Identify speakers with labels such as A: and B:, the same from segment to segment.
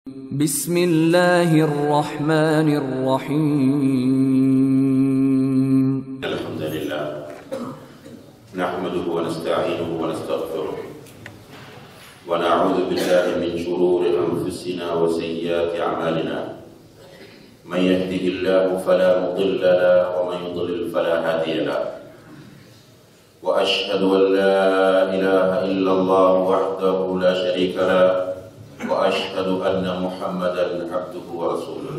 A: بسم الله الرحمن الرحيم
B: الحمد لله نحمده ونستعينه ونستغفره ونعوذ بالله من شرور انفسنا وسيئات اعمالنا من يهده الله فلا مضل له ومن يضلل فلا هادي له واشهد ان لا اله الا الله وحده لا شريك له واشهد ان محمدا عبده ورسوله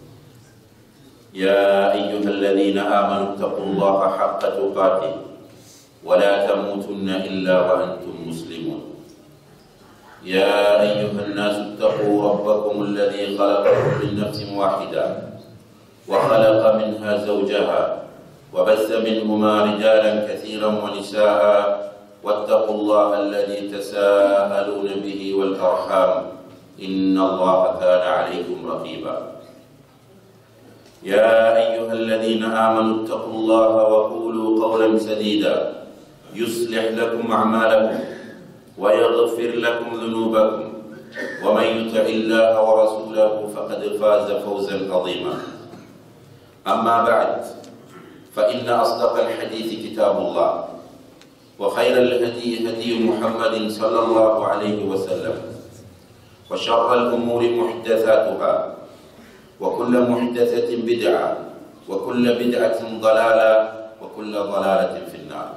B: يا أيها الذين آمنوا اتقوا الله حق تقاته ولا تموتن إلا وأنتم مسلمون يا أيها الناس اتقوا ربكم الذي خلقكم من نفس واحدة وخلق منها زوجها وبث منهما رجالا كثيرا ونساء واتقوا الله الذي تساءلون به والأرحام إن الله كان عليكم رقيبا يا أيها الذين آمنوا اتقوا الله وقولوا قولا سديدا يصلح لكم أعمالكم ويغفر لكم ذنوبكم ومن يطع الله ورسوله فقد فاز فوزا عظيما أما بعد فإن أصدق الحديث كتاب الله وخير الهدي هدي محمد صلى الله عليه وسلم وشر الأمور محدثاتها وكل محدثة بدعة وكل بدعة ضلالة وكل ضلالة في النار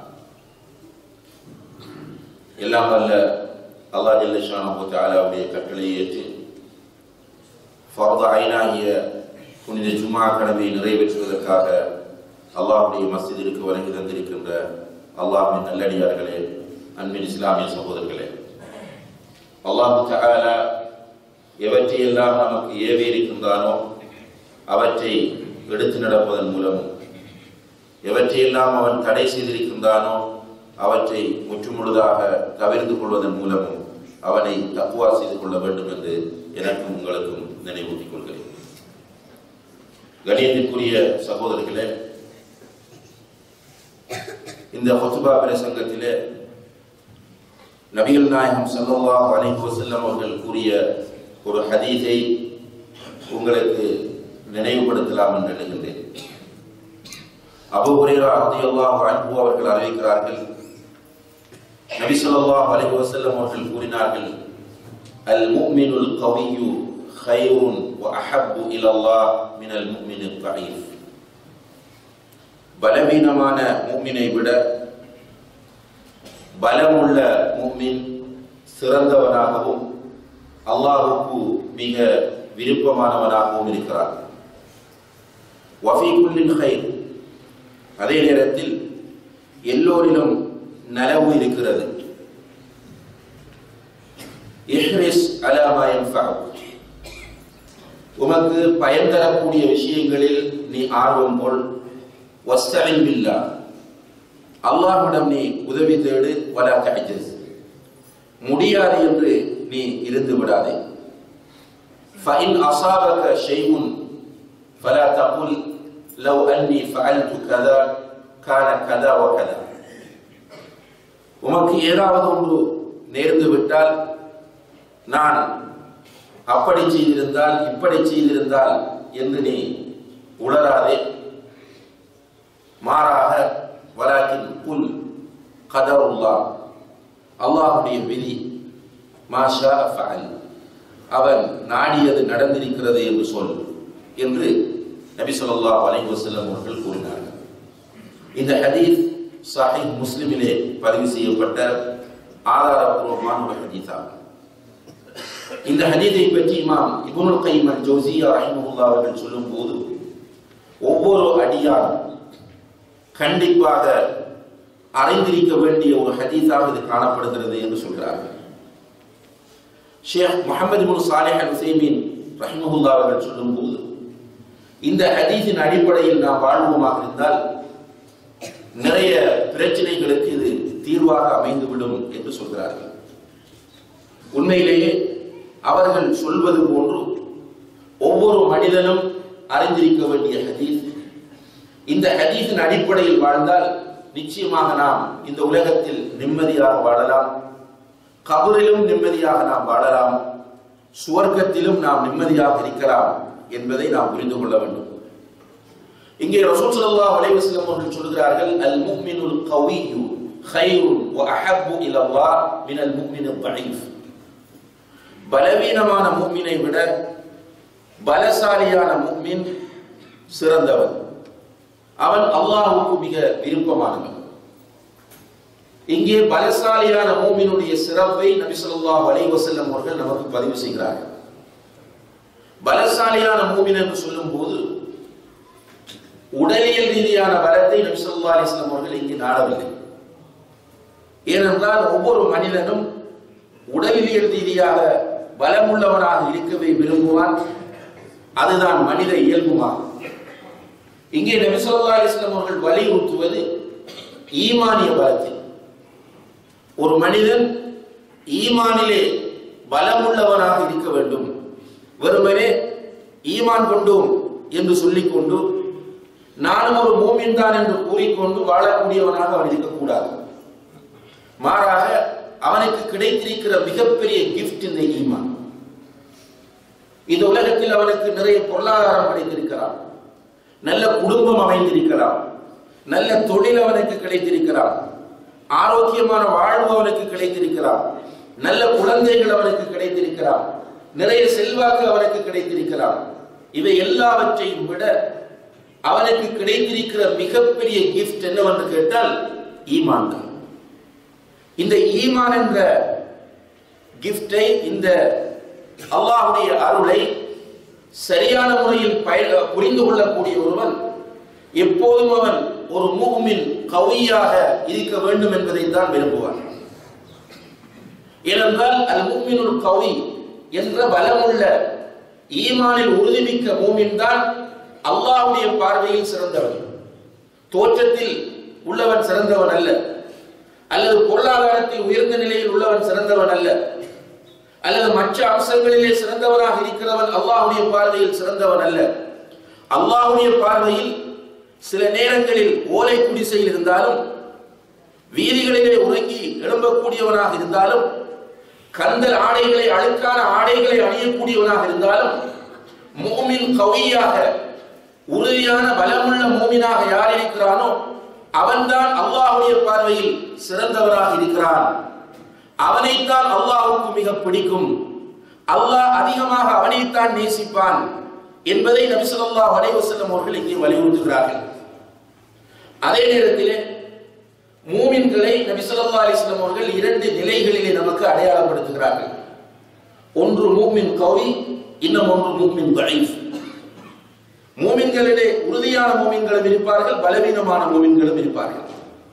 B: எல்லாம் வல்ல அல்லாஹ் ஜல்லஷானு தாலாவுடைய கட்டளையை ஏற்று ஃபர்த ஐனாகிய புனித ஜுமா கடமையை நிறைவேற்றுவதற்காக அல்லாஹுடைய மஸ்ஜிதிற்கு வருகை தந்திருக்கின்ற அல்லாஹின் நல்லடியார்களே அன்பின் இஸ்லாமிய சகோதரர்களே அல்லாஹு தஆலா எவற்றையெல்லாம் நமக்கு ஏவி இருக்கின்றானோ அவற்றை எடுத்து நடப்பதன் மூலமும் எவற்றையெல்லாம் அவன் தடை செய்திருக்கின்றானோ அவற்றை முற்றுமுழுதாக தவிர்த்து கொள்வதன் மூலமும் அவனை தக்குவா செய்து கொள்ள வேண்டும் என்று எனக்கும் உங்களுக்கும் நினைவூட்டிக் கொள்கிறேன் கணியத்திற்குரிய சகோதரர்களே இந்த ஹொத்துபா பிரசங்கத்திலே நபிகள் நாயகம் ஸல்லல்லாஹு அலைஹி வஸல்லம் அவர்கள் கூறிய ஒரு ஹதீஸை உங்களுக்கு நினைவுபடுத்தலாம் என்று எண்ணுகின்றேன் அபு ஹுரைரா ரலியல்லாஹு அன்ஹு அவர்கள் அறிவிக்கிறார்கள் நபி ஸல்லல்லாஹு அலைஹி வஸல்லம் அவர்கள் கூறினார்கள் அல் முஃமினுல் கவியு خيرٌ وأحب إلى الله من المؤمن الضعيف பலவீனமான முஃமினை விட பலமுள்ள முஃமின் சிறந்தவனாகவும் அல்லாஹுக்கு மிக விருப்பமானவனாகவும் இருக்கிறார் வஃபி குல்லின் ஹைர் அதே நேரத்தில் எல்லோரிலும் நலவு இருக்கிறது இஹ்ரிஸ் அலாமா யன்ஃபஉக் உமக்கு பயன் தரக்கூடிய விஷயங்களில் நீ ஆர்வம் கொள் வஸ்தஇன் பில்லாஹ் அல்லாஹ்விடம் நீ உதவி தேடு வலா தஅஜஸ் முடியாது என்று நீ இருந்து விடாதே فإن أصابك شيء فلا تقل لو أني فعلت كذا كان كذا وكذا உமக்கு ஏதாவது ஒன்று நேர்ந்து விட்டால் நான் அப்படி செய்திருந்தால் இப்படி செய்திருந்தால் என்று நீ உணராதே மாறாக வலாக்கின் புல் கதருல்லா அல்லாஹுடைய விதி மாஷா ஃபஅல் அவன் நாடியது நடந்திருக்கிறது என்று சொல் என்று நபி ஸல்லல்லாஹு அலைஹி வஸல்லம் அவர்கள் கூறினார்கள் இந்த ஹதீஸ் சஹீஹ் முஸ்லிமிலே பதிவு செய்யப்பட்ட ஆதாரபூர்வமான ஒரு ஹதீஸ் ஆகும் இந்த ஹதீஸை பற்றி இமாம் இப்னுல் கைம் அல் ஜௌசியா ரஹிமஹுல்லாஹ் அவர்கள் சொல்லும்போது ஒவ்வொரு அடியாரும் கண்டிப்பாக அறிந்திருக்க வேண்டிய ஒரு ஹதீஸாக இது காணப்படுகிறது என்று சொல்கிறார்கள் ஷேக் முகமது முன் சாலிஹ் அல் உசைமீன் ரஹிமஹுல்லா அவர்கள் சொல்லும்போது இந்த ஹதீஸின் அடிப்படையில் நாம் வாழ்வோமாக இருந்தால் நிறைய பிரச்சனைகளுக்கு இது தீர்வாக அமைந்துவிடும் என்று சொல்கிறார்கள் உண்மையிலேயே அவர்கள் சொல்வது போன்று ஒவ்வொரு மனிதனும் அறிந்திருக்க வேண்டிய ஹதீஸ் இந்த ஹதீஸின் அடிப்படையில் வாழ்ந்தால் நிச்சயமாக நாம் இந்த உலகத்தில் நிம்மதியாக வாழலாம் கபரிலும் நிம்மதியாக நாம் வாழலாம் சுவர்க்கத்திலும் நாம் நிம்மதியாக இருக்கலாம் என்பதை நாம் புரிந்து கொள்ள வேண்டும் இங்கே ரசூல் ஸல்லல்லாஹு அலைஹி வஸல்லம் அவர்கள் சொல்கிறார்கள் அல் முஃமினுல் கவிய்யு خيرٌ وأحب إلى الله من المؤمن الضعيف பலவீனமான முஃமினை விட பலசாலியான முஃமின் சிறந்தவன் அவன் அல்லாஹ்வுக்கு மிக விருப்பமானவன் இங்கே பலசாலியான மூமினுடைய சிறப்பை நபி ஸல்லல்லாஹு அலைஹி வஸல்லம் அவர்கள் நமக்கு பதிவு செய்கிறார்கள் பலசாலியான மூமின் என்று சொல்லும்போது உடலியல் ரீதியான பலத்தை நபி ஸல்லல்லாஹு அலைஹி வஸல்லம் அவர்கள் இங்கே நாடவில்லை ஏனென்றால் ஒவ்வொரு மனிதனும் உடலியல் ரீதியாக பலமுள்ளவனாக இருக்கவே விரும்புவான் அதுதான் மனித இயல்புமாகும் இங்கே நபி ஸல்லல்லாஹு அலைஹி வஸல்லம் அவர்கள் வலியுறுத்துவது ஈமானிய பலத்தை ஒரு மனிதன் ஈமானிலே பலமுள்ளவனாக இருக்க வேண்டும் வெறுமனே ஈமான் கொண்டோம் என்று சொல்லிக்கொண்டு நானும் ஒரு மூமின் தான் என்று கூறிக்கொண்டு வாழக்கூடியவனாக அவன் இருக்கக்கூடாது மாறாக அவனுக்கு கிடைத்திருக்கிற மிகப்பெரிய கிஃப்ட் இந்த ஈமான் இந்த உலகத்தில் அவனுக்கு நிறைய பொருளாதாரம் கிடைத்திருக்கிறான் நல்ல குடும்பம் அமைந்திருக்கலாம் நல்ல தொழில் அவனுக்கு கிடைத்திருக்கலாம் ஆரோக்கியமான வாழ்வு அவனுக்கு கிடைத்திருக்கலாம் நல்ல குழந்தைகள் அவனுக்கு கிடைத்திருக்கலாம் நிறைய செல்வாக்கு அவனுக்கு கிடைத்திருக்கலாம் இவை எல்லாவற்றையும் விட அவனுக்கு கிடைத்திருக்கிற மிகப்பெரிய கிஃப்ட் என்னவென்று கேட்டால் ஈமான் தான் இந்த ஈமான் என்ற கிஃப்டை இந்த அல்லாஹுடைய அருளை சரியான முறையில் பய புரிந்து கொள்ளக்கூடிய ஒருவன் எப்போதும் அவன் ஒரு மூமின் கவியாக இருக்க வேண்டும் என்பதை தான் விரும்புவான் ஏனென்றால் அல் மூமினுல் கவி என்ற பலமுள்ள ஈமானில் உறுதிமிக்க மூமின் தான் அல்லாஹ்வுடைய பார்வையில் சிறந்தவன் தோற்றத்தில் உள்ளவன் சிறந்தவன் அல்ல அல்லது பொருளாதாரத்தில் உயர்ந்த நிலையில் உள்ளவன் சிறந்தவன் அல்ல அல்லது மற்ற அம்சங்களிலே சிறந்தவனாக இருக்கிறவன் அல்லாஹ்வுடைய பார்வையில் சிறந்தவன் அல்ல அல்லாஹ்வுடைய பார்வையில் சில நேரங்களில் ஓலை குடிசையில் இருந்தாலும் வீதிகளிலே உறங்கி எழும்பக்கூடியவனாக இருந்தாலும் கந்தல் ஆடைகளை அழுக்கான ஆடைகளை அணியக்கூடியவனாக இருந்தாலும் மூமின் கவியாக உறுதியான பலமுள்ள மூமினாக யார் இருக்கிறானோ அவன்தான் அல்லாஹ்வுடைய பார்வையில் சிறந்தவராக இருக்கிறான் அவனைத்தான் அல்லாஹ்வுக்கு மிக பிடிக்கும் அல்லாஹ் அதிகமாக அவனைத்தான் நேசிப்பான் என்பதை நபி ஸல்லல்லாஹு அலைஹி வஸல்லம் அவர்கள் இங்கே வலியுறுத்துகிறார்கள் அதே நேரத்திலே மூமின்களை நபி ஸல்லல்லாஹு அலைஹி வஸல்லம் அவர்கள் இரண்டு நிலைகளிலே நமக்கு அடையாளப்படுத்துகிறார்கள் ஒன்று மூமின் கவி இன்னும் ஒன்று மூமின் தஈஃப் மூமின்களிலே உறுதியான மூமின்களும் இருப்பார்கள் பலவீனமான மூமின்களும் இருப்பார்கள்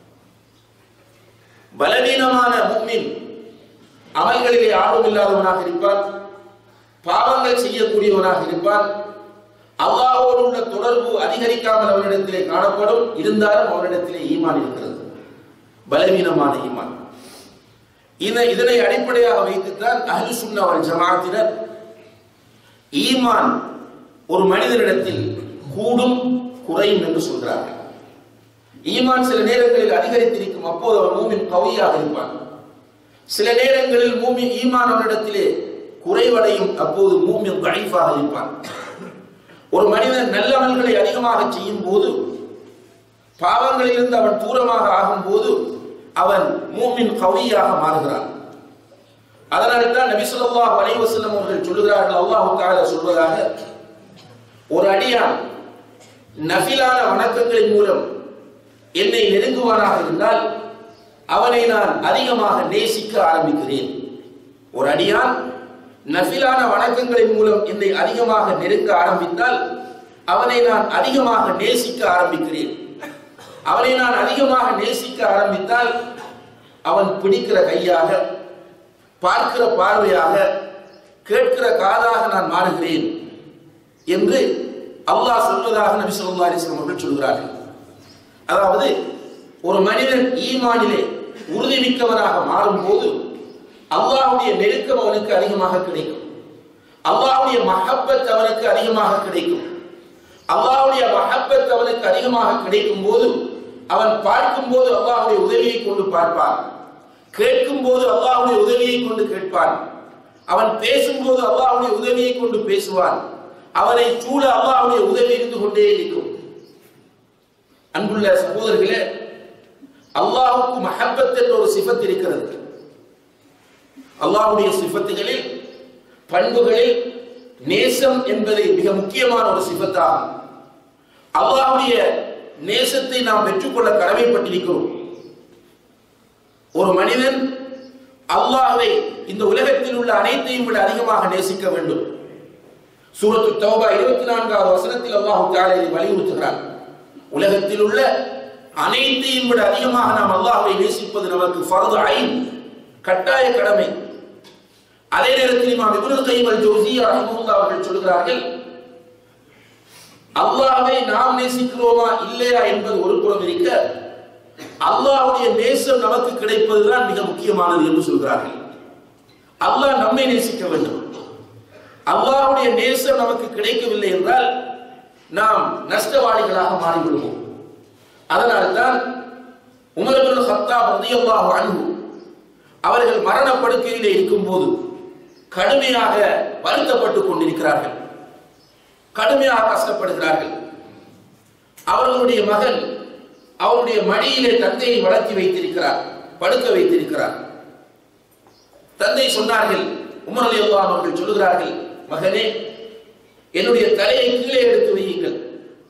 B: பலவீனமான மூமின் அமல்களிலே ஆர்வம் இல்லாதவனாக இருப்பான் பாவங்கள் செய்யக்கூடியவனாக இருப்பான் அல்லாஹ்வோடு உள்ள தொடர்பு அதிகரிக்காமல் அவனிடத்திலே காணப்படும் இருந்தாலும் அவனிடத்திலே ஈமான் இருக்கிறது பலவீனமான ஈமான் இதை இதனை அடிப்படையாக வைத்துத்தான் அஹ்லு சுன்னா வல் ஜமாஅத்தினர் ஈமான் ஒரு மனிதனிடத்தில் கூடும் குறையும் என்று சொல்கிறார்கள் ஈமான் சில நேரங்களில் அதிகரித்திருக்கும் அப்போது அவன் மூமின் கவியாக இருப்பான் சில நேரங்களில் மூமின் ஈமான் அவனிடத்திலே குறைவடையும் அப்போது மூமின் கழிப்பாக இருப்பான் ஒரு மனிதன் நல்லவன்களை அதிகமாக செய்யும் போது பாவங்களிலிருந்து அவன் தூரமாக ஆகும் போது அவன் மூமின் கவியாக மாறுகிறான் அதனால தான் நபி ஸல்லல்லாஹு அலைஹி வஸல்லம் அவர்கள் சொல்லுகிறார்கள் அல்லாஹ் தஆலா சொல்வதாக ஒரு அடியான் நஃபிலான வணக்கங்களின் மூலம் என்னை நெருங்குவானாக இருந்தால் அவனை நான் அதிகமாக நேசிக்க ஆரம்பிக்கிறேன் ஒரு அடியான் நஃபிலான வணக்கங்களின் மூலம் என்னை அதிகமாக நெருங்க ஆரம்பித்தால் அவனை நான் அதிகமாக நேசிக்க ஆரம்பிக்கிறேன் அவனை நான் அதிகமாக நேசிக்க ஆரம்பித்தால் அவன் பிடிக்கிற கையாக பார்க்கிற பார்வையாக கேட்கிற காதாக நான் மாறுகிறேன் என்று அல்லாஹ் சொல்வதாக நபி ஸல்லல்லாஹு அலைஹி வஸல்லம் அவர்கள் சொல்கிறார்கள் அதாவது ஒரு மனிதன் ஈமானிலே உறுதிமிக்கவனாக மாறும்போது அல்லாஹ்வுடைய நெருக்கம் அவனுக்கு அதிகமாக கிடைக்கும் அல்லாஹ்வுடைய மஹப்பத் அவனுக்கு அதிகமாக கிடைக்கும் அல்லாஹ்வுடைய மஹப்பத் அவனுக்கு அதிகமாக கிடைக்கும் போது அவன் பார்க்கும் போது அல்லாஹ்வுடைய உதவியை கொண்டு பார்ப்பான் கேட்கும் போது அல்லாஹ்வுடைய உதவியை கொண்டு கேட்பான் அவன் பேசும்போது அல்லாஹ்வுடைய உதவியை கொண்டு பேசுவான் அவனை சூழ அல்லாஹ்வுடைய உதவி இருந்து கொண்டே இருக்கும் அன்புள்ள சகோதரர்களே அல்லாஹ்வுக்கு மஹப்பத் என்ற ஒரு சிஃபத் இருக்கிறது அல்லாஹ்வுடைய சிஃபத்துகளில் பண்புகளில் நேசம் என்பது மிக முக்கியமான ஒரு சிஃபத்தாகும் அல்லாஹ்வுடைய நேசத்தை நாம் பெற்றுக்கொள்ள கடமைப்பட்டிருக்கிறோம் ஒரு மனிதன் அல்லாஹ்வை இந்த உலகத்தில் உள்ள அனைத்தையும் விட அதிகமாக நேசிக்க வேண்டும் சூரத்து தௌபா இருபத்தி நான்காவது வசனத்தில் அல்லாஹு தஆலா இதை வலியுறுத்துகிறார் உலகத்தில் உள்ள அனைத்தையும் விட அதிகமாக நாம் அல்லாஹ்வை நேசிப்பது நமக்கு ஃபர்து ஐன் கட்டாய கடமை அதே நேரத்தில் இமாம் இப்னு கைம் அல் ஜௌசியா ரஹ்மத்துல்லாஹி அவர்கள் சொல்கிறார்கள் அல்லாஹ்வை நாம் நேசிக்கிறோமா இல்லையா என்பது ஒரு புறம் இருக்க அல்லாஹ்வுடைய நேசம் நமக்கு கிடைப்பதுதான் மிக முக்கியமானது என்று சொல்கிறார்கள் அல்லாஹ் நம்மை நேசிக்க வேண்டும் அல்லாஹ்வுடைய நேசம் நமக்கு கிடைக்கவில்லை என்றால் நாம் நஷ்டவாளிகளாக மாறிவிடுவோம் அதனால்தான் உமர் இப்னு கத்தாப் ரலியல்லாஹு அன்ஹு அவர்கள் மரண படுக்கையிலே இருக்கும்போது கடுமையாக வருத்தப்பட்டுக் கொண்டிருக்கிறார்கள் கடுமையாக கஷ்டப்படுகிறார்கள் அவர்களுடைய மகன் அவருடைய மடியிலே தந்தையை வளர்த்தி வைத்திருக்கிறார் படுக்க வைத்திருக்கிறார் தந்தை சொன்னார்கள் உமர் அலி அல்லாஹ் அவர்கள் சொல்லுகிறார்கள் மகனே என்னுடைய தலையை கீழே எடுத்து வையுங்கள்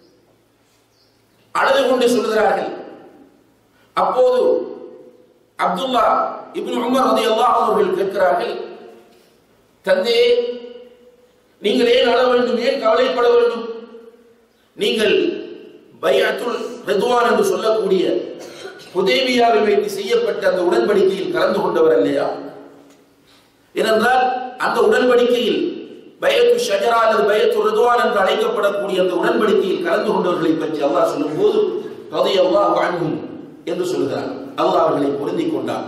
B: அழுது கொண்டு சொல்லுகிறார்கள் அப்போது அப்துல்லா இப்னு உமர் ரதி அல்லாஹ் அவர்கள் கேட்கிறார்கள் தந்தையே நீங்கள் ஏன் அழ வேண்டும் ஏன் கவலைப்பட வேண்டும் நீங்கள் பைஅத்துல் ரிதுவான் என்று சொல்லக்கூடிய ஹுதைபியாவில் வைத்து செய்யப்பட்ட அந்த உடன்படிக்கையில் கலந்து கொண்டவர் இல்லையா ஏனென்றால் அந்த உடன்படிக்கையில் பயத்து ஷஜரா அல்லது பயத்து ரிதுவான் என்று அழைக்கப்படக்கூடிய அந்த உடன்படிக்கையில் கலந்து கொண்டவர்களை பற்றி அல்லாஹ் சொல்லும் போது ரதி அல்லாஹ் வாழ்வும் என்று சொல்கிறார் அல்லாஹ் அவர்களை பொருந்திக் கொண்டார்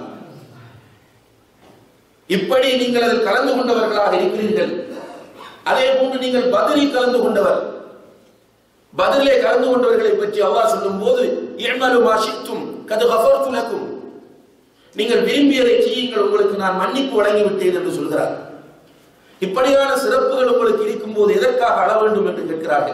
B: இப்படி நீங்கள் அதில் கலந்து கொண்டவர்களாக இருக்கிறீர்கள் அதே போன்று நீங்கள் பதிலில் கலந்து கொண்டவர் பதிலே கலந்து கொண்டவர்களை பற்றி அல்லாஹ் சொல்லும் போது இஅமலு மா ஷிக்தும் கது கஃபர்து லக்கும் நீங்கள் விரும்பியதை செய்யுங்கள் உங்களுக்கு நான் மன்னிப்பு வழங்கி விட்டேன் என்று சொல்கிறார் இப்படியான சிறப்புகள் உங்களுக்கு இருக்கும்போது எதற்காக அழ வேண்டும் என்று கேட்கிறார்கள்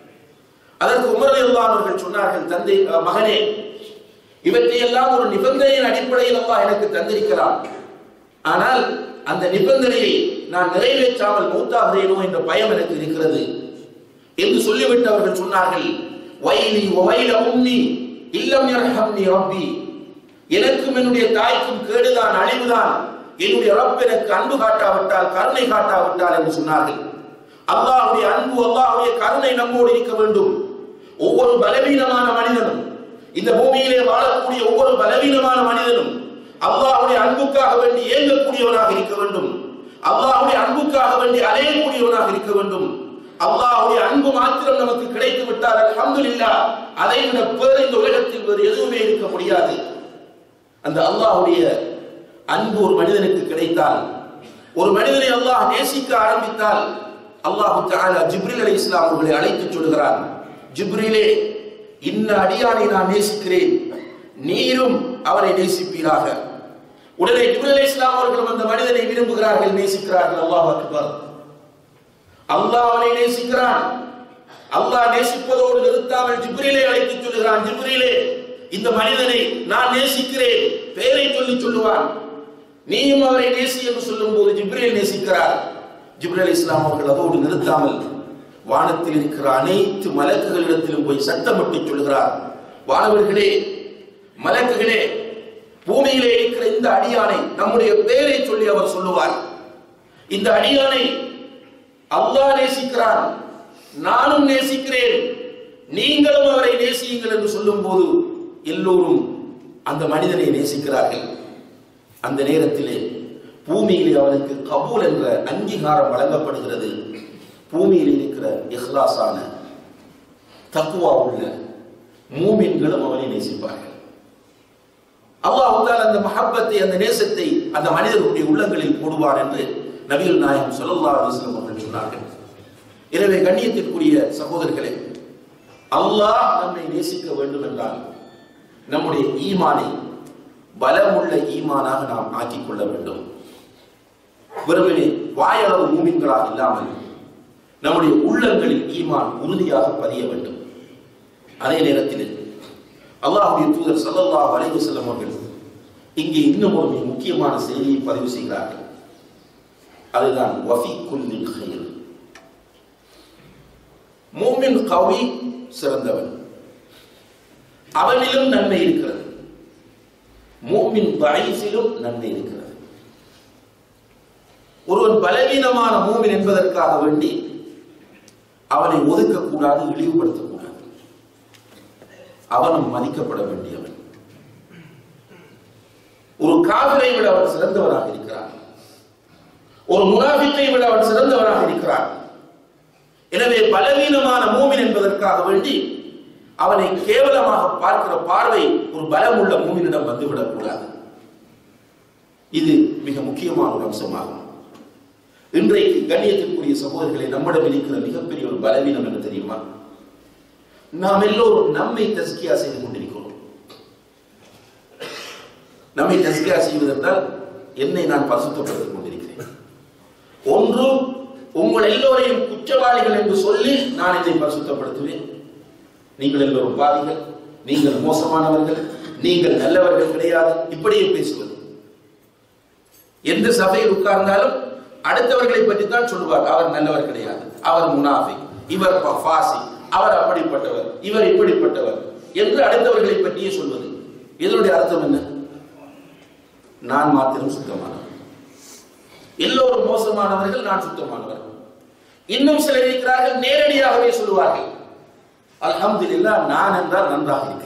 B: அதற்கு உமர் அல்லாஹ் அவர்கள் சொன்னார்கள் தந்தை அஹ், மகனே இவற்றையெல்லாம் ஒரு நிபந்தனையின் அடிப்படையில் அல்லாஹ் எனக்கு தந்திருக்கிறான் ஆனால் அந்த நிபந்தனையை நான் நிறைவேற்றாமல் மூத்தாகிறேனோ என்ற பயம் எனக்கு இருக்கிறது என்று சொல்லிவிட்டு அவர்கள் சொன்னார்கள் வைலி வைல உம்மி இல்லம் யர்ஹம்னி ரப்பி எனக்கும் என்னுடைய தாய்க்கும் கேடுதான் அழிவுதான் என்னுடைய ரப் எனக்கு அன்பு காட்டாவிட்டால் கருணை காட்டாவிட்டால் என்று சொன்னார்கள் அல்லாஹ்வுடைய அன்பு அல்லாஹ்வுடைய கருணை நம்மோடு இருக்க வேண்டும் ஒவ்வொரு பலவீனமான மனிதனும் இந்த பூமியிலே வாழக்கூடிய ஒவ்வொரு பலவீனமான மனிதனும் அல்லாஹ்வுடைய அன்புக்காக வேண்டி ஏங்கக்கூடியவனாக இருக்க வேண்டும் அல்லாஹ்வுடைய அன்புக்காக வேண்டி அலையக்கூடியவனாக இருக்க வேண்டும் அல்லாஹ்வுடைய அன்பு மாத்திரம் நமக்கு கிடைத்து விட்டால் அல்ஹம்துலில்லாஹ் அதை விட பேர் இந்த உலகத்தில் வேறு எதுவுமே இருக்க முடியாது அந்த அல்லாஹ்வுடைய அன்பு ஒரு மனிதனுக்கு கிடைத்தால் ஒரு மனிதனை அல்லாஹ் நேசிக்க ஆரம்பித்தால் அல்லாஹ் தஆலா ஜிப்ரீல் அலைஹிஸ்ஸலாம் அவர்களை அழைத்து சொல்கிறார் ஜிப்ரீலே இன்ன அடியானை நான் நேசிக்கிறேன் நீரும் அவரை நேசிப்பீராக உடனே ஜிப்ரீல் அலைஹிஸ்ஸலாம் அவர்களும் அந்த மனிதனை விரும்புகிறார்கள் நேசிக்கிறார்கள் அல்லாஹ் அக்பர் அல்லாஹ் அவனை நேசிக்கிறான் அல்லாஹ் நேசிப்பதோடு நிறுத்தாமல் ஜிப்ரீலை அழைத்து சொல்லுகிறான் ஜிப்ரீலே இந்த மனிதனை நான் நேசிக்கிறேன் பெயரை சொல்லி சொல்லுவான் நீயும் அவரை நேசி என்று சொல்லும் போது ஜிப்ரீல் நேசிக்கிறார் ஜிப்ரீல் இஸ்லாம் அவர்கள் அதோடு நிறுத்தாமல் வானத்தில் இருக்கிற அனைத்து மலக்குகளிடத்திலும் போய் சத்தமிட்டு சொல்கிறார் வானவர்களே மலக்குகளே பூமியிலே இருக்கிற இந்த அடியானை நம்முடைய பெயரை சொல்லி அவர் சொல்லுவார் இந்த அடியானை அல்லாஹ் நேசிக்கிறான் நானும் நேசிக்கிறேன் நீங்களும் அவரை நேசியுங்கள் என்று சொல்லும் போது எல்லோரும் அந்த மனிதனை நேசிக்கிறார்கள் அந்த நேரத்திலே பூமியிலே அவனுக்கு கபூல் என்ற அங்கீகாரம் வழங்கப்படுகிறது பூமியில் இருக்கிற இஹ்லாஸான தக்குவா உள்ள மூமின்களும் அவனை நேசிப்பார்கள் அல்லாஹ் தால் அந்த மஹப்பத்தை அந்த நேசத்தை அந்த மனிதர்களுடைய உள்ளங்களில் போடுவார் என்று நபிகள் நாயகம் ஸல்லல்லாஹு அலைஹி வஸல்லம் அவர்கள் சொன்னார்கள் எனவே கண்ணியத்திற்குரிய சகோதரர்களே அல்லாஹ் நம்மை நேசிக்க வேண்டும் என்றால் நம்முடைய ஈமானை பலமுள்ள ஈமானாக நாம் ஆக்கிக் கொள்ள வேண்டும்
C: வெறுமனே வாயளவு மூமின்களாக இல்லாமல் நம்முடைய உள்ளங்களில் ஈமான் உறுதியாக பதிய வேண்டும் அதே நேரத்தில் அல்லாஹுடைய தூதர் ஸல்லல்லாஹு அலைஹி வஸல்லம் அவர்கள் இங்கே இன்னும் ஒரு மிக முக்கியமான செய்தியை பதிவு செய்கிறார்கள் அதுதான் வஃபி குல்லில் ஹைர் மூமின் கவி சிறந்தவன் அவனிலும் நன்மை இருக்கிறது மூமின் தயசிலும் நன்மை இருக்கிறது ஒருவன் பலவீனமான மூமின் என்பதற்காக வேண்டி அவனை ஒதுக்கக்கூடாது இழிவுபடுத்தக்கூடாது அவனும் மதிக்கப்பட வேண்டியவன் ஒரு காவிரை விட அவன் சிறந்தவனாக இருக்கிறான் ஒரு முனாஃபிக்கை விட அவன் சிறந்தவனாக இருக்கிறான் எனவே பலவீனமான மூமின் என்பதற்காக வேண்டி அவனை கேவலமாக பார்க்கிற பார்வை ஒரு பலமுள்ள மூமினிடம் வந்துவிடக் கூடாது இது மிக முக்கியமான ஒரு அம்சமாகும் இன்றைக்கு கண்ணியத்திற்குரிய சகோதரர்களை நம்மிடம் இருக்கிற மிகப்பெரிய ஒரு பலவீனம் என்ன தெரியுமா நாம் எல்லோரும் நம்மை தஸ்கியா செய்து கொண்டிருக்கிறோம் நம்மை தஸ்கியா செய்வதென்றால் என்னை நான் பரிசுத்தப்படுத்திக் கொண்டிருக்கிறேன் ஒன்று உங்கள் எல்லோரையும் குற்றவாளிகள் என்று சொல்லி நான் என்னை பரிசுத்தப்படுத்துவேன் நீங்கள் எல்லோரும் பாவிகள் நீங்கள் மோசமானவர்கள் நீங்கள் நல்லவர்கள் கிடையாது இப்படியே பேசுவது எந்த சபையில் உட்கார்ந்தாலும் அடுத்தவர்களை பற்றி தான் சொல்லுவார் அவர் நல்லவர் கிடையாது அவர் முனாஃபி இவர் ஃபாசி அவர் அப்படிப்பட்டவர் இவர் இப்படிப்பட்டவர் என்று அடுத்தவர்களை பற்றியே சொல்வது இதனுடைய அர்த்தம் என்ன நான் மாத்திரம் சுத்தமானவர் எல்லோரும் மோசமானவர்கள் நான் சுத்தமானவர் இன்னும் சிலர் இருக்கிறார்கள் நேரடியாகவே சொல்லுவார்கள் அல்ஹம்துலில்லாஹ் நான் என்றால் நன்றாக இருக்கிறேன்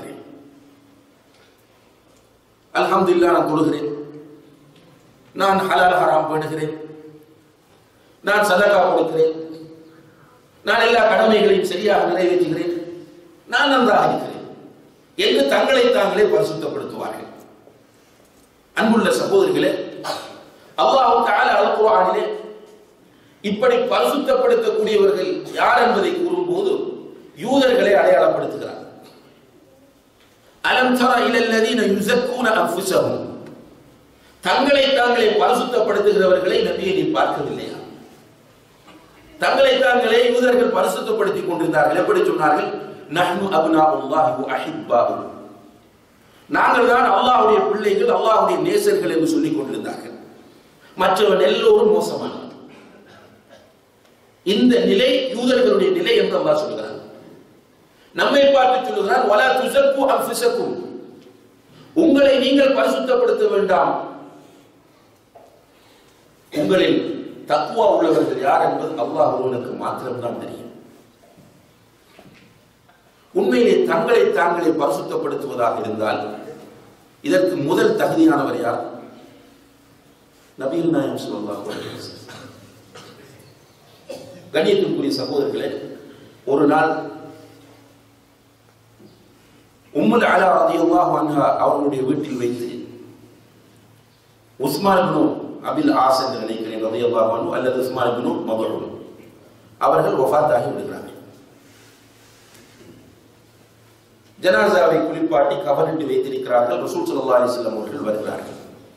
C: அல்ஹம்துலில்லாஹ் நான் தொழுகிறேன் நான் ஹலால் ஹராம் பேணுகிறேன் நான் சதகா கொடுக்கிறேன் நான் எல்லா கடமைகளையும் சரியாக நிறைவேற்றுகிறேன் நான் நன்றாக இருக்கிறேன் என்று தங்களை தாங்களே பரிசுத்தப்படுத்துவார்கள் அன்புள்ள சகோதரிகளே அல்லாஹ் தஆலா அல் குர்ஆனிலே இப்படி பரிசுத்தப்படுத்தக்கூடியவர்கள் யார் என்பதை கூறும்போது யூதர்களை அடையாளப்படுத்துகிறார் அலம் தர இலல்லதீன யுஸக்கூன அன்ஃபுஸஹும் தங்களை தாங்களே பரிசுத்தப்படுத்துகிறவர்களை நபியை நீ பார்க்கவில்லையா தங்களை தாங்களே யூதர்கள் பரிசுத்தப்படுத்திக் கொண்டிருந்தார்கள் எப்படி சொன்னார்கள் நஹ்னு அப்னாஉல்லாஹி வ அஹிப்பாஹு நாங்கள் தான் அல்லாஹ்வுடைய பிள்ளைகள் அல்லாஹ்வுடைய நேசர்கள் என்று சொல்லிக் கொண்டிருந்தார்கள் மற்றவன் எல்லோரும் மோசமானவன் இந்த நிலை யூதர்களுடைய நிலை என்று அல்லாஹ் சொல்கிறார் நம்மை பார்த்து சொல்லுகிறார் வலா துஸக்கு அன்ஃபுஸக்கும் உங்களை நீங்கள் பரிசுத்தப்படுத்த வேண்டாம் உங்களில் தக்குவா உள்ளவர்கள் யார் என்பது அல்லாஹ் ஒருவனுக்கு மாத்திரம்தான் தெரியும் உண்மையிலே தங்களை தாங்களே பரிசுத்தப்படுத்துவதாக இருந்தால் இதற்கு முதல் தகுதியானவர் யார் நபிகள் நாயம் ஸல்லல்லாஹு அலைஹி வஸல்லம் கண்ணியத்திற்குரிய சகோதரர்களே ஒரு நாள் உம்முல் அலா ரலியல்லாஹு அன்ஹா அவர்களுடைய வீட்டில் வைத்து உஸ்மான் இப்னு அபில் ஆஸ் என்று நினைக்கிறேன் ரலியல்லாஹு அன்ஹு அல்லது உஸ்மான் இப்னு மதுன் அவர்கள் வஃபாத்தாகி விடுகிறார்கள் ஜனாசாவை குளிப்பாட்டி கவனிட்டு வைத்திருக்கிறார்கள் ரசூல் ஸல்லல்லாஹு அலைஹி வஸல்லம் அவர்கள் வருகிறார்கள்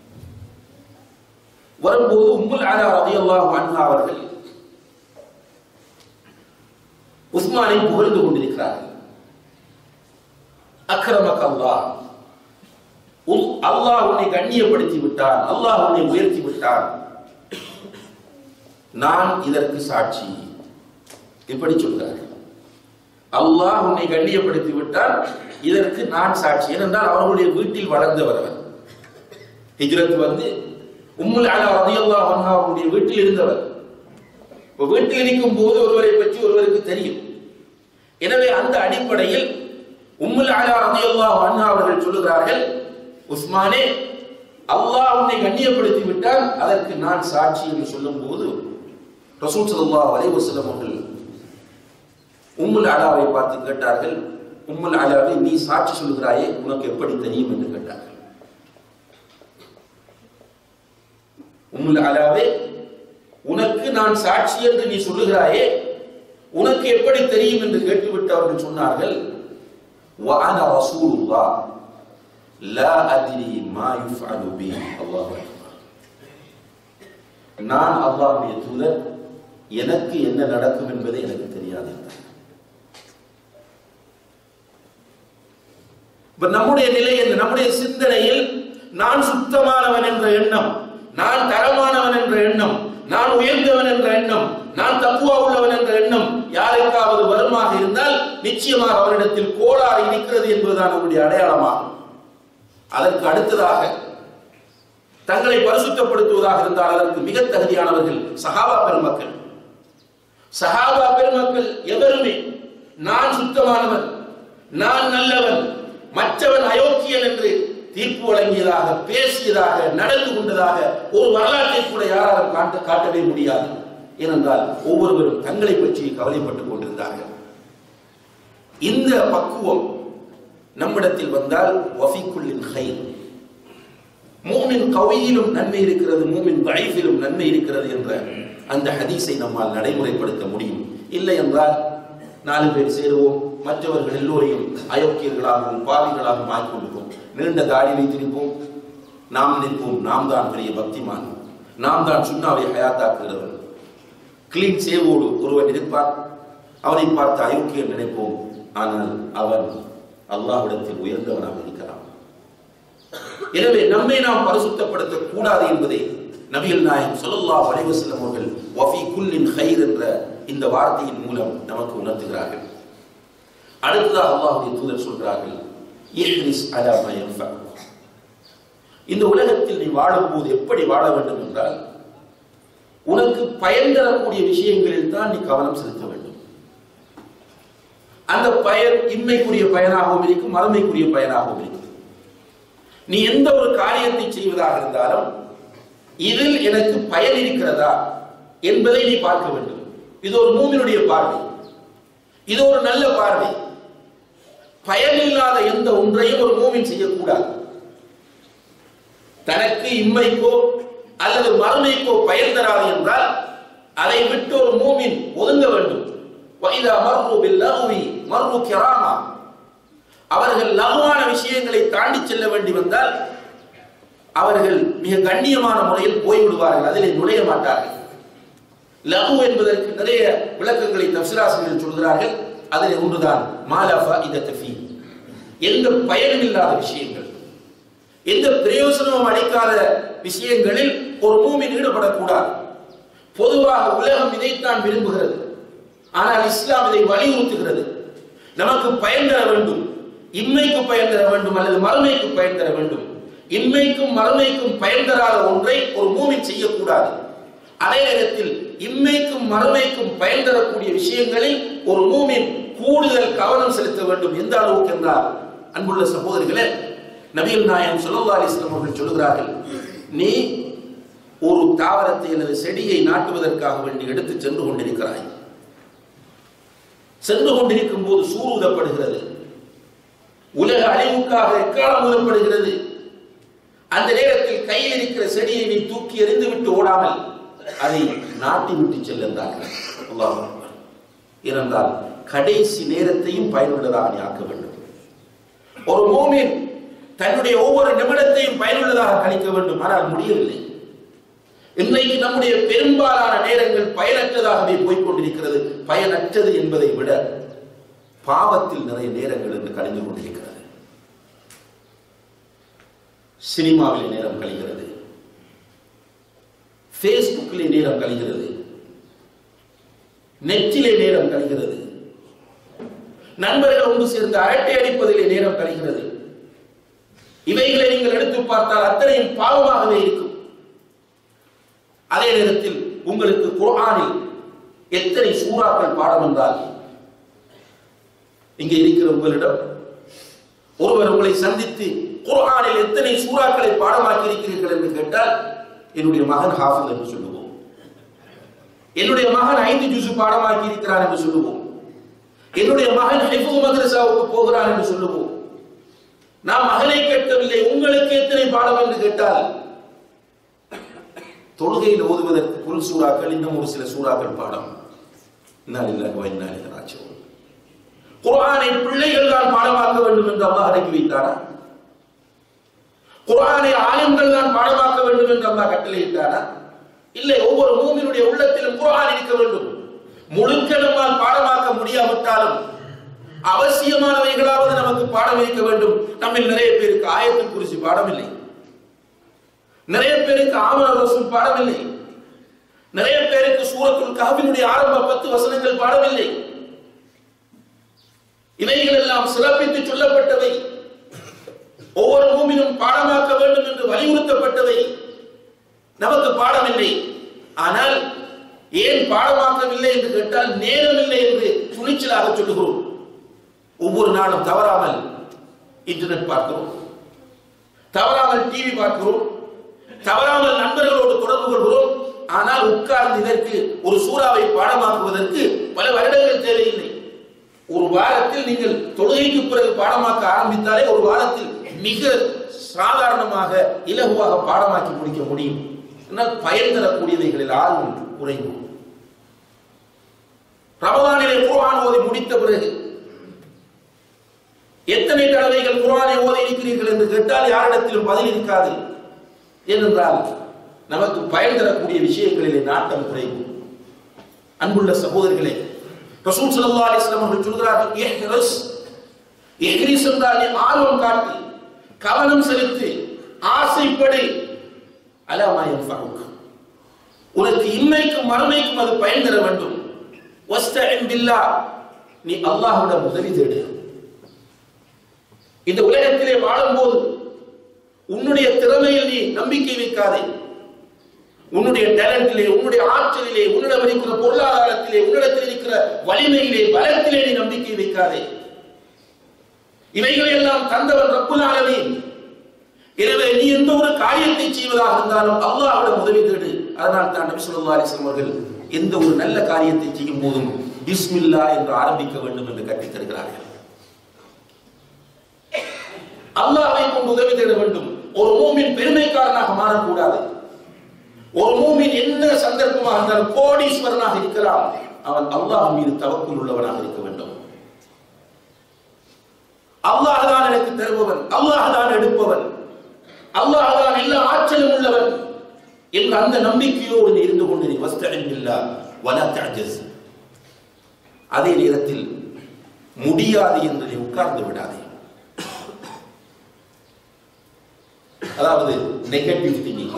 C: வரும்போது உம்முல் அலா ரலியல்லாஹு அன்ஹா அவர்கள் உஸ்மானை புகழ்ந்து கொண்டிருக்கிறார்கள் அக்ரமக் அல்லாஹ் உல்- அல்லாஹ் உன்னை கண்ணியப்படுத்தி விட்டான் அல்லாஹ் உன்னை உயர்த்தி விட்டான் நான் இதற்கு சாட்சி இப்படி சொல்கிறார்கள் அல்லாஹ் உன்னை கண்ணியப்படுத்தி விட்டான் இதற்கு நான் சாட்சி ஏனென்றால் அவர்களுடைய வீட்டில் வளர்ந்தவர் அவர் ஹிஜ்ரத் வந்து உம்முல் அலா ரலியல்லாஹு அன்ஹா அவருடைய வீட்டில் இருந்தவர் இப்ப வீட்டில் இருக்கும் போது ஒருவரை பற்றி ஒருவருக்கு தெரியும் எனவே அந்த அடிப்படையில் உம்முல் அலா ரலியல்லாஹு அன்ஹா அவர்கள் சொல்லுகிறார்கள் உஸ்மானே அல்லாஹ் உன்னை கண்ணியப்படுத்தி விட்டால் அதற்கு நான் சாட்சி என்று சொல்லும்போது ரசூல் ஸல்லல்லாஹு அலைஹி வஸல்லம் அவர்கள் உம்முல் அலாவை பார்த்து கேட்டார்கள் உம்முல் அலாவை நீ சாட்சி சொல்கிறாயே உனக்கு எப்படி தெரியும் என்று கேட்டார்கள் உம்முல் அலாவே உனக்கு நான் சாட்சி என்று நீ சொல்லுகிறாயே உனக்கு எப்படி தெரியும் என்று கேட்டுவிட்டு அவர்கள் சொன்னார்கள் وَأَنَا رَسُولُ اللَّهِ لَا أَدْرِي مَا يُفْعَلُ بِي اللَّهُ أَكْبَرُ நான் அல்லாஹ்வுடைய தூதர் எனக்கு என்ன நடக்கும் என்பது எனக்கு தெரியாது என்றார். இப்ப நம்முடைய நிலை என்ன நம்முடைய சிந்தனையில் நான் சுத்தமானவன் என்ற எண்ணம் நான் தரமானவன் என்ற எண்ணம் நான் உயர்ந்தவன் என்ற எண்ணம் நான் தப்புவா உள்ளவன் என்ற எண்ணம் யாருக்காவது வருமாக இருந்தால் நிச்சயமாக அவரிடத்தில் கோளாறு இருக்கிறது என்பதுதான் நம்முடைய அடையாளமாகும் அதற்கு அடுத்ததாக தங்களை பரிசுத்தப்படுத்துவதாக இருந்தால் அதற்கு மிக தகுதியானவர்கள் சஹாபா பெருமக்கள் சஹாபா பெருமக்கள் எவருமே நான் சுத்தமானவன் நான் நல்லவன் மற்றவன் அயோக்கியன் என்று தீர்ப்பு வழங்கியதாக பேசியதாக நடந்து கொண்டதாக ஒரு வரலாற்றை கூட யாராலும் காட்ட காட்டவே முடியாது ஏனென்றால் ஒவ்வொருவரும் தங்களை பற்றி கவலைப்பட்டுக் கொண்டிருந்தார்கள் இந்த பக்குவம் நம்மிடத்தில் வந்தால் வஃபிக்குள்ளின் ஹைர் மூமின் கவியிலும் நன்மை இருக்கிறது மூமின் வைஃபிலும் நன்மை இருக்கிறது என்ற அந்த ஹதீஸை நம்மால் நடைமுறைப்படுத்த முடியும் இல்லை என்றால் நாலு பேர் சேருவோம் மற்றவர்கள் எல்லோரையும் அயோக்கியர்களாகவும் பாவிகளாகவும் ஆக்கிக் கொண்டிருப்போம் நீண்ட தாடி வைத்திருப்போம் நாம் நிற்போம் நாம் தான் பெரிய பக்திமான் நாம் தான் சுண்ணாவை ஹயாத்தாக்குகிறவன் கிளீன் சேவோடு ஒருவன் இருப்பான் அவனை பார்த்து அயோக்கியம் நினைப்போம் ஆனால் அவன் அல்லாஹ்விடத்தில் உயர்ந்தவனாக இருக்கிறான் எனவே நம்மை நாம் பரிசுத்தப்படுத்த கூடாது என்பதை நபிகள் நாயகம் ஸல்லல்லாஹு அலைஹி வஸல்லம் அவர்கள் வஃபி குல்லின் ஹைர் என்ற இந்த வார்த்தையின் மூலம் நமக்கு உணர்த்துகிறார்கள் அடுத்ததாக அல்லாஹ்வுடைய தூதர் சொல்கிறார்கள் இஹ்ரிஸ் அலா மா யன்ஃபஅக் இந்த உலகத்தில் நீ வாழும்போது எப்படி வாழ வேண்டும் என்றால் உனக்கு பயன் தரக்கூடிய விஷயங்களில் தான் நீ கவனம் செலுத்த வேண்டும் அந்த பயன் இன்மைக்குரிய பயனாகவும் இருக்கும் மறுமைக்குரிய பயனாகவும் இருக்கும் நீ எந்த ஒரு காரியத்தை செய்வதாக இருந்தாலும் இதில் எனக்கு பயன் இருக்கிறதா என்பதை நீ பார்க்க வேண்டும் இது ஒரு மூமினுடைய பார்வை இது ஒரு நல்ல பார்வை பயனில்லாத எந்த ஒன்றையும் ஒரு மூமின் செய்யக்கூடாது தனக்கு இம்மைக்கோ அல்லது மறுமைக்கோ பயன் தராது என்றால் அதை விட்டு ஒரு மூமின் ஒதுங்க வேண்டும் வைதா மர்ரு பில் லஹ்வி மர்ரு கிராமா அவர்கள் லகுவான விஷயங்களை தாண்டி செல்ல வேண்டி வந்தால் அவர்கள் மிக கண்ணியமான முறையில் போய்விடுவார்கள் அதிலே நுழைய மாட்டார்கள் லகு என்பதற்கு நிறைய விளக்கங்களை தப்சிராசிரியர்கள் சொல்கிறார்கள் அதில் ஒன்றுதான் மாலஃபா இத தஃபி எந்த பயனும் இல்லாத விஷயங்கள் எந்த பிரயோசனமும் அளிக்காத விஷயங்களில் ஒரு மூமின் ஈடுபடக்கூடாது பொதுவாக உலகம் இதைத்தான் விரும்புகிறது ஆனால் இஸ்லாம் இதை வலியுறுத்துகிறது நமக்கு பயன் தர வேண்டும் இன்மைக்கு பயன் தர வேண்டும் அல்லது மறுமைக்கு பயன் தர வேண்டும் இன்மைக்கும் மறுமைக்கும் பயன் தராத ஒன்றை ஒரு மூமின் செய்யக்கூடாது அதே நேரத்தில் இம்மைக்கும் மறுமைக்கும் பயன் தரக்கூடிய விஷயங்களில் ஒரு மூமின் கூடுதல் கவனம் செலுத்த வேண்டும் எந்த அளவுக்கு என்றால் அன்புள்ள சகோதரிகளே நபிகள் நாயகம் ஸல்லல்லாஹு அலைஹி வஸல்லம் அவர்கள் சொல்கிறார்கள் நீ ஒரு தாவரத்தை அல்லது செடியை நாட்டுவதற்காக வேண்டி எடுத்து சென்று கொண்டிருக்கிறாய் சென்று கொண்டிருக்கும் போது சூர் ஊதப்படுகிறது உலக அழிவுக்காக எக்காலம் ஊதப்படுகிறது அந்த நேரத்தில் கையில் இருக்கிற செடியை நீ தூக்கி எறிந்து விட்டு ஓடாமல் அதை நாட்டி விட்டு செல்லுந்தார்கள் அல்லாஹ் அக்பர். ஏனென்றால் கடைசி நேரத்தையும் பயனுள்ளதாக நீ ஆக்க வேண்டும் ஒரு மூமின் தன்னுடைய ஒவ்வொரு நிமிடத்தையும் பயனுள்ளதாக கழிக்க வேண்டும் ஆனால் முடியவில்லை இன்றைக்கு நம்முடைய பெரும்பாலான நேரங்கள் பயனற்றதாகவே போய்க் கொண்டிருக்கிறது பயனற்றது என்பதை விட பாவத்தில் நிறைய நேரங்கள் என்று கழிந்து கொண்டிருக்கிறது சினிமாவிலே நேரம் கழிகிறது ஃபேஸ்புக்கிலே நேரம் கழிகிறது நெற்றிலே நேரம் கழிகிறது நண்பர்கள் ஒன்று சேர்ந்து அரட்டை அடிப்பதிலே நேரம் கழிகிறது இவைகளை நீங்கள் எடுத்து பார்த்தால் அத்தனையும் பாவமாகவே இருக்கும் அதே நேரத்தில் உங்களுக்கு குர்ஆனில் எத்தனை சூறாக்கள் பாடம் என்றால் இங்கே இருக்கிற உங்களிடம் ஒருவர் உங்களை சந்தித்து குர்ஆனில் எத்தனை சூறாக்களை பாடமாக்கி இருக்கிறீர்கள் என்று கேட்டால் என்னுடைய மகன் ஹாஃபில் என்று சொல்லுவோம் என்னுடைய மகன் ஐந்து ஜூசு பாடமாக்கி இருக்கிறார் என்று சொல்லுவோம் என்னுடைய மகன் ஹிஃபுல் மദ്രസാவுக்கு போகிறான் என்று சொல்லுவோம் நான் மகனை கேட்கவில்லை உங்களுக்கு எத்தனை பாடம் என்று கேட்டால் தொழுகையில் ஓதுவதற்கு குல் சூறாக்கள் இன்னும் ஒரு சில சூறாக்கள் பாடம் இன்னால் இல்லாக இன்னால் ராஜ்யம் குர்ஆனை பிள்ளைகள் தான் பாடமாக்க வேண்டும் என்று அல்லாஹ் அடக்கி வைத்தாரா குர்ஆனை ஆலிம்கள் தான் பாடமாக்க வேண்டும் என்று அல்லாஹ் கட்டளையிட்டாரா இல்லை ஒவ்வொரு மூமினுடைய உள்ளத்திலும் குர்ஆன் இருக்க வேண்டும் முழுக்க நம்மால் பாடமாக்க முடியாவிட்டாலும் அவசியமானவைகளாவது நமக்கு பாடம் இருக்க வேண்டும் நம்மில் நிறைய பேருக்கு ஆயத்தில் குறிச்சி பாடம் இல்லை நிறைய பேருக்கு ஆமன ரசூல் பாடம் இல்லை நிறைய பேருக்கு சூரத்துல் கஹ்பினுடைய ஆரம்ப பத்து வசனங்கள் பாடவில்லை இவைகள் எல்லாம் சிறப்பித்து சொல்லப்பட்டவை ஒவ்வொரு மூமினும் பாடமாக்க வேண்டும் என்று வலியுறுத்தப்பட்டவை நமக்கு பாடமில்லை ஆனால் ஏன் பாடமாக்கவில்லை என்று கேட்டால் நேரமில்லை என்று துணிச்சலாக சொல்லுகிறோம் ஒவ்வொரு நாளும் தவறாமல் இன்டர்நெட் பார்க்கிறோம் தவறாமல் டிவி பார்க்கிறோம் தவறாமல் நண்பர்களோடு தொடர்பு கொள்கிறோம் ஆனால் உட்கார்ந்து இதற்கு ஒரு சூறாவை பாடமாக்குவதற்கு பல வருடங்கள் தேவையில்லை ஒரு வாரத்தில் நீங்கள் தொழுகைக்கு பிறகு பாடமாக்க ஆரம்பித்தாலே ஒரு வாரத்தில் மிக சாதாரணமாக இலகுவாக பாடமாக்கி முடிக்க முடியும் ஆனால் பயன் தரக்கூடியவைகளில் ஆர்வம் குறைவு ரமதானிலே குர்ஆன் ஓதி முடித்த பிறகு எத்தனை தடவைகள் குர்ஆனை ஓதி இருக்கிறீர்கள் என்று கேட்டால் யாரிடத்திலும் பதில் இருக்காது ஏனென்றால் நமக்கு பயன் தரக்கூடிய விஷயங்களிலே நாட்டம் குறைவு அன்புள்ள சகோதரர்களே ரசூல் ஸல்லல்லாஹு அலைஹி வஸல்லம் அவர்கள் சொல்கிறார்கள் இஹ்ரிஸ் இஹ்ரிஸ் என்றால் நீ ஆர்வம் காட்டு கவனம் செலுத்து ஆசைப்படு அலாமா யன்ஃபஉக் உனக்கு இன்மைக்கும் மறுமைக்கும் அது பயன் தர வேண்டும் வஸ்தஇன் பில்லாஹ் நீ அல்லாஹ்விடம் உதவி தேடு இந்த உலகத்திலே வாழும்போது உன்னுடைய திறமையில் நீ நம்பிக்கை வைக்காதே உன்னுடைய டேலண்டிலே உன்னுடைய ஆற்றலிலே உன்னிடம் இருக்கிற பொருளாதாரத்திலே உன்னிடத்தில் இருக்கிற வலிமையிலே பலத்திலே நீ நம்பிக்கை வைக்காதே இவைகளை எல்லாம் தந்தவன் ரப்புல் ஆலமீன் எனவே நீ எந்த ஒரு காரியத்தை செய்வதாக இருந்தாலும் அல்லாஹ்விடம் உதவி தேடு அதனால் தான் நபி ஸல்லல்லாஹு அலைஹி வஸல்லம் அவர்கள் எந்த ஒரு நல்ல காரியத்தை செய்யும் போதும் பிஸ்மில்லா என்று ஆரம்பிக்க வேண்டும் என்று கற்றுத் தருகிறார்கள் அல்லாஹ்வை கொண்டு உதவி தேட வேண்டும் ஒரு மூமின் பெருமைக்காரனாக மாறக்கூடாது ஒரு மூமின் என்ன சந்தர்ப்பமாக இருந்தாலும் கோடீஸ்வரனாக இருக்கலாம் அவன் அல்லாஹ் மீது தவக்குள் உள்ளவனாக இருக்க வேண்டும் அல்லாஹ் தான் எனக்கு தருபவன் அல்லாஹ் தான் எடுப்பவன் அல்லாஹ் தான் எல்லா ஆற்றலும் உள்ளவன் என்ற அந்த நம்பிக்கையோடு நீ இருந்து கொண்டு நீ வஸ்தஇன் பில்லாஹ் வலா தஅஜஸ் அதே நேரத்தில் முடியாது என்று நீ உட்கார்ந்து விடாதே அதாவது நெகட்டிவ் திங்கிங்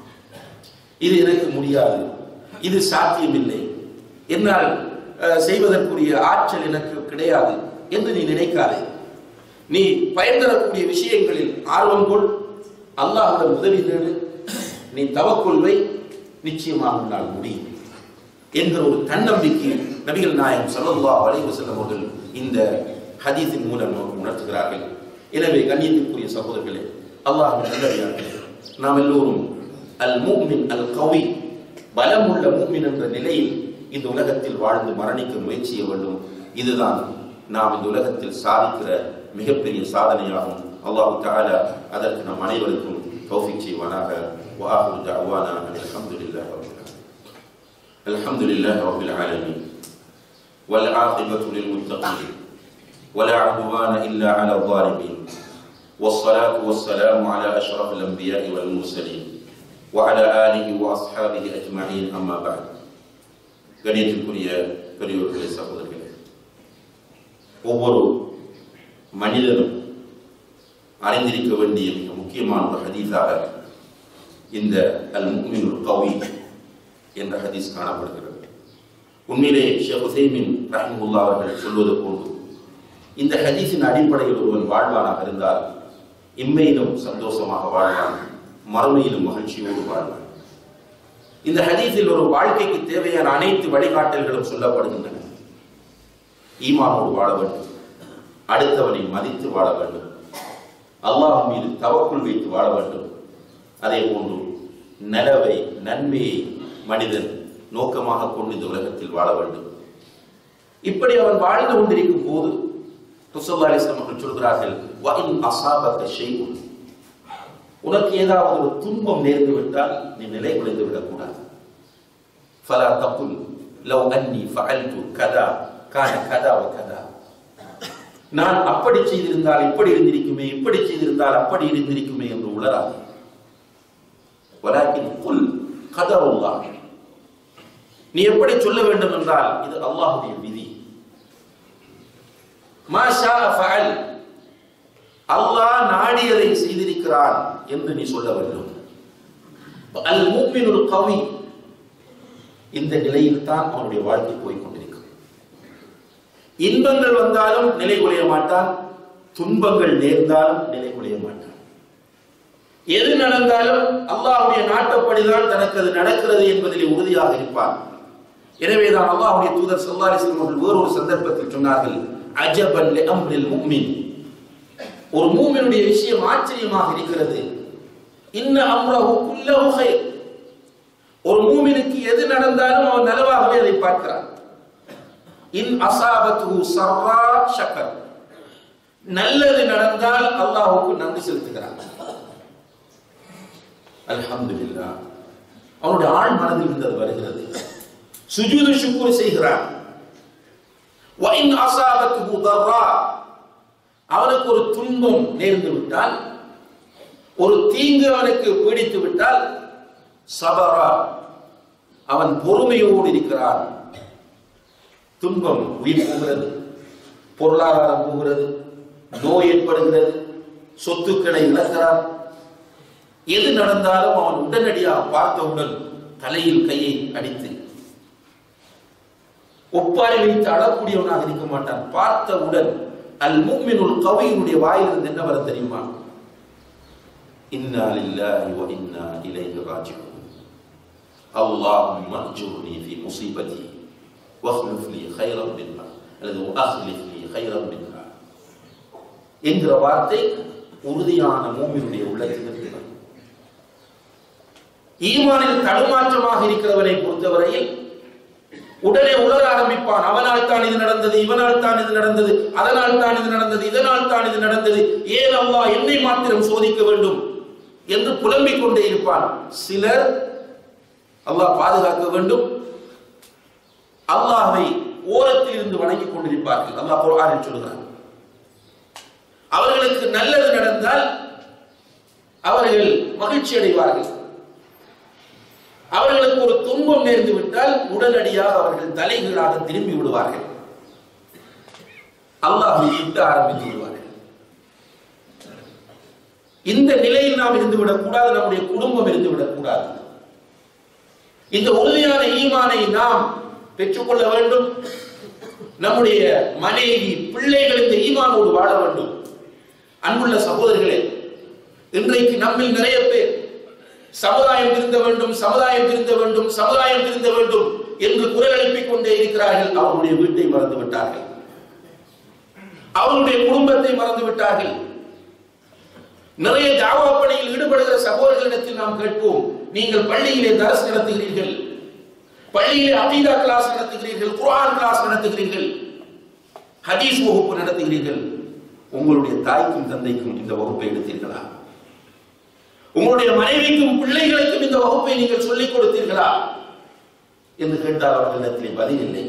C: இது எனக்கு முடியாது இது சாத்தியமில்லை என்னால் அஹ், செய்வதற்குரிய ஆற்றல் எனக்கு கிடையாது என்று நீ நினைக்காதே நீ பயன் தரக்கூடிய விஷயங்களில் ஆர்வம் கொள் அல்லாஹ்விடம் உதவி தேடு நீ தவக்கொள்வை நிச்சயமாக உன்னால் முடியும் என்கிற ஒரு தன்னம்பிக்கை நபிகள் நாயகம் ஸல்லல்லாஹு அலைஹி வஸல்லம் அவர்கள் இந்த ஹதீஸின் மூலம் நமக்கு உணர்த்துகிறார்கள் எனவே கண்ணியத்திற்குரிய சகோதரர்களே அல்லாஹ்வின் நல்லடியார்களே நாம் எல்லோரும் அல் மூமின் அல் கவி பலமுள்ள மூமின் என்ற நிலையில் இந்த உலகத்தில் வாழ்ந்து மரணிக்க முயற்சி செய்ய வேண்டும் இதுதான் நாம் இந்த உலகத்தில் சாதிக்கிற மிகப்பெரிய சாதனையாகும் அல்லாஹ் தஆலா அதற்கு நம் அனைவருக்கும் தௌஃபீக் செய்வானாக வாஹு தஅவானா அல்ஹம்துலில்லாஹி ரப்பில் ஆலமீன் الحمد لله رب العالمين والعاقبة للمتقين ولا عدوان إلا على الظالمين والصلاة والسلام على أشرف الأنبياء والمرسلين وعلى آله وأصحابه أجمعين أما بعد கணியத்திற்குரிய பெரியோர்களே சகோதரர்களே ஒவ்வொரு மனிதனும் அறிந்திருக்க வேண்டிய மிக முக்கியமான ஒரு ஹதீஸாக இந்த அல் முக்மினுல் கவி என்ற ஹதீஸ் காணப்படுகிறது உண்மையிலே ஷேக் ஹுசைமின் ரஹிமுல்லா அவர்கள் சொல்வது போன்று இந்த ஹதீஸின் அடிப்படையில் ஒருவன் வாழ்வானாக இருந்தால் இம்மையிலும் சந்தோஷமாக வாழ்வான் மறுமையிலும் மகிழ்ச்சியோடு வாழ்வான் இந்த ஹதீஸில் ஒரு வாழ்க்கைக்கு தேவையான அனைத்து வழிகாட்டல்களும் சொல்லப்படுகின்றன ஈமானோடு வாழ வேண்டும் அடுத்தவனை மதித்து வாழ வேண்டும் அல்லாஹ் மீது தவக்குள் வைத்து வாழ வேண்டும் அதே போன்று நலவை நன்மையை மனிதன் நோக்கமாக கொண்டு இந்த உலகத்தில் வாழ வேண்டும் இப்படி அவன் வாழ்ந்து கொண்டிருக்கும் போது ரசூலுல்லாஹி அலைஹி வஸல்லம் அவர்கள் சொல்கிறார்கள் வ இன் அஸாபக ஷைஉன் உனக்கு ஏதாவது ஒரு துன்பம் நேர்ந்து விட்டால் நீ நிலை குலைந்து விடக்கூடாது ஃபலா தகுல் லவ் அன்னி ஃபஅல்து கதா கான கதா வ கதா நான் அப்படி செய்திருந்தால் இப்படி இருந்திருக்குமே இப்படி செய்திருந்தால் அப்படி இருந்திருக்குமே என்று உளராதே வலாக்கின் குல் கதருல்லாஹ் நீ எப்படி சொல்ல வேண்டும் என்றால் இது அல்லாஹ்வுடைய விதி மா ஷாஅ ஃபஅல் அல்லாஹ் நாடியதை செய்திருக்கிறான் என்று நீ சொல்ல வேண்டும் அல் மூமினுல் கவி இந்த நிலையில் தான் அவனுடைய வாழ்க்கை போய் கொண்டிருக்கும் இன்பங்கள் வந்தாலும் நிலை குலைய மாட்டான் துன்பங்கள் நேர்ந்தாலும் நிலை குலைய மாட்டான் எது நடந்தாலும் அல்லாஹ்வுடைய நாட்டப்படிதான் தனக்கு அது நடக்கிறது என்பதில் உறுதியாக இருப்பான் எனவேதான் அல்லாஹ்வுடைய தூதர் ஸல்லல்லாஹு அலைஹி வஸல்லம் அவர்கள் வேறொரு சந்தர்ப்பத்தில் சொன்னார்கள் அஜபன் லி அம்ரில் முஃமின் ஒரு மூமினுடைய விஷயம் ஆச்சரியமாக இருக்கிறது இன்ன அம்ரஹு குல்லஹு கைர் ஒரு மூமினுக்கு எது நடந்தாலும் அவன் நலவாகவே அதை பார்க்கிறான் இன் அசாபத்துஹு சர்ரா ஷக்கர் நல்லது நடந்தால் அல்லாஹ்வுக்கு நன்றி செலுத்துகிறான் அல்ஹம்துலில்லாஹ் அவனுடைய ஆழ் மனதில் இருந்து அது வருகிறது சுஜூது சுக்குர் செய்கிறான் வைன் அசாபத்துஹு தர்ரா அவனுக்கு ஒரு துன்பம் நேர்ந்து விட்டால் ஒரு தீங்கு அவனுக்கு பீடித்து விட்டால் சபரா அவன் பொறுமையோடு இருக்கிறான் துன்பம் உயிர் போகிறது பொருளாதாரம் போகிறது நோய் ஏற்படுகிறது சொத்துக்களை இழக்கிறான் எது நடந்தாலும் அவன் உடனடியாக பார்த்தவுடன் தலையில் கையை அடித்து ஒப்பாரி வைத்து அழக்கூடியவனாக இருக்க மாட்டான் பார்த்தவுடன் அல் முக்மினுல் கவியினுடைய வாயிலிருந்து என்ன வர தெரியுமா இன்னா லில்லாஹி வ இன்னா இலைஹி ராஜிஊன் اللهم اجرني في مصيبتي واخلف لي خيرا منها அல்லது واخلف لي خيرا منها என்கிற வார்த்தை உறுதியான மூமினுடைய உள்ளத்தில் இருக்கிறது ஈமானில் தடுமாற்றமாக இருக்கிறவனை பொறுத்தவரையில் உடனே உணர ஆரம்பிப்பான் அவனால் தான் இது நடந்தது இவனால் தான் இது நடந்தது அதனால் தான் இது நடந்தது இதனால் தான் இது நடந்தது ஏன் அல்லாஹ் என்னை மாத்திரம் சோதிக்க வேண்டும் என்று புலம்பிக் கொண்டே இருப்பான் சிலர் அல்லாஹ் பாதுகாக்க வேண்டும் அல்லாஹ்வை ஓரத்தில் இருந்து வணங்கிக் கொண்டிருப்பார்கள் அல்லாஹ் குர்ஆனில் சொல்கிறான் அவர்களுக்கு நல்லது நடந்தால் அவர்கள் மகிழ்ச்சி அடைவார்கள் அவர்களுக்கு ஒரு துன்பம் நேர்ந்து விட்டால் உடனடியாக அவர்கள் தலைகீழாக திரும்பி விடுவார்கள் அல்லாஹை விட்டு ஆரம்பித்து விடுவார்கள் இந்த நிலையில் நாம் இருந்து விடக்கூடாது நம்முடைய குடும்பம் இருந்து விடக்கூடாது இந்த உறுதியான ஈமானை நாம் பெற்றுக்கொள்ள வேண்டும் நம்முடைய மனைவி பிள்ளைகள் இந்த ஈமானோடு வாழ வேண்டும் அன்புள்ள சகோதரர்களே இன்றைக்கு நம்மில் நிறைய பேர் சமுதாயம் திருந்த வேண்டும் சமுதாயம் திருந்த வேண்டும் சமுதாயம் திருந்த வேண்டும் என்று குரல் எழுப்பிக் கொண்டே இருக்கிறார்கள் அவருடைய வீட்டை மறந்து விட்டார்கள் அவருடைய குடும்பத்தை மறந்து விட்டார்கள் நிறைய தாவா பணியில் ஈடுபடுகிற சகோதரர்களிடத்தில் நாம் கேட்போம் நீங்கள் பள்ளியிலே தரஸ் நடத்துகிறீர்கள் பள்ளியிலே அகீதா கிளாஸ் நடத்துகிறீர்கள் குர்ஆன் கிளாஸ் நடத்துகிறீர்கள் ஹதீஸ் வகுப்பு நடத்துகிறீர்கள் உங்களுடைய தாய்க்கும் தந்தைக்கும் இந்த வகுப்பை எடுத்தீர்களா உங்களுடைய மனைவிக்கும் பிள்ளைகளுக்கும் இந்த வகுப்பை நீங்கள் சொல்லிக் கொடுத்தீர்களா என்று கேட்டால் அவர்களிடத்திலே பதில் இல்லை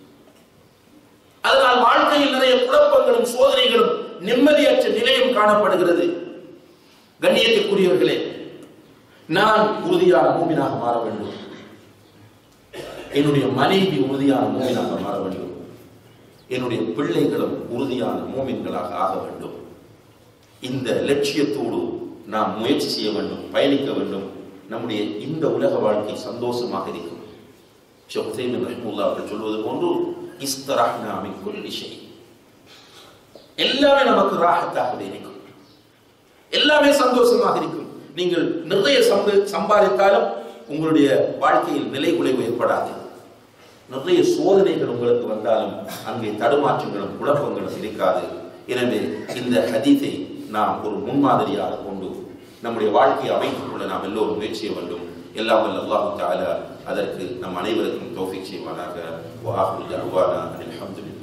C: அதனால் வாழ்க்கையில் நிறைய குழப்பங்களும் சோதனைகளும் நிம்மதியற்ற நிலையும் காணப்படுகிறது கண்ணியத்திற்குரியவர்களே நான் உறுதியான மூமினாக மாற வேண்டும் என்னுடைய மனைவி உறுதியான மூமினாக மாற வேண்டும் என்னுடைய பிள்ளைகளும் உறுதியான மூமின்களாக ஆக வேண்டும் இந்த லட்சியத்தோடு நாம் முயற்சி செய்ய வேண்டும் பயணிக்க வேண்டும் நம்முடைய இந்த உலக வாழ்க்கை சந்தோஷமாக இருக்கும் ஷேக் ஹுசைன் ரஹ்முல்லா அவர்கள் சொல்வது போன்று இஸ்தராஹ்னா மின் குல்லி ஷை எல்லாமே நமக்கு ராகத்தாக இருக்கும் எல்லாமே சந்தோஷமாக இருக்கும் நீங்கள் நிறைய சம்ப சம்பாதித்தாலும் உங்களுடைய வாழ்க்கையில் நிலை குலைவு ஏற்படாது நிறைய சோதனைகள் உங்களுக்கு வந்தாலும் அங்கே தடுமாற்றங்களும் குழப்பங்களும் இருக்காது எனவே இந்த ஹதீஸை நாம் ஒரு முன்மாதிரியாக கொண்டு நம்முடைய வாழ்க்கையை அமைத்துக் கொள்ள நாம் எல்லோரும் முயற்சி செய்ய வேண்டும் எல்லாம் வல்ல அல்லாஹு தஆலா அதற்கு நம் அனைவருக்கும் தௌஃபீக் செய்வானாக வஆஹிரு தஅவானா அனில் ஹம்துலில்லாஹ்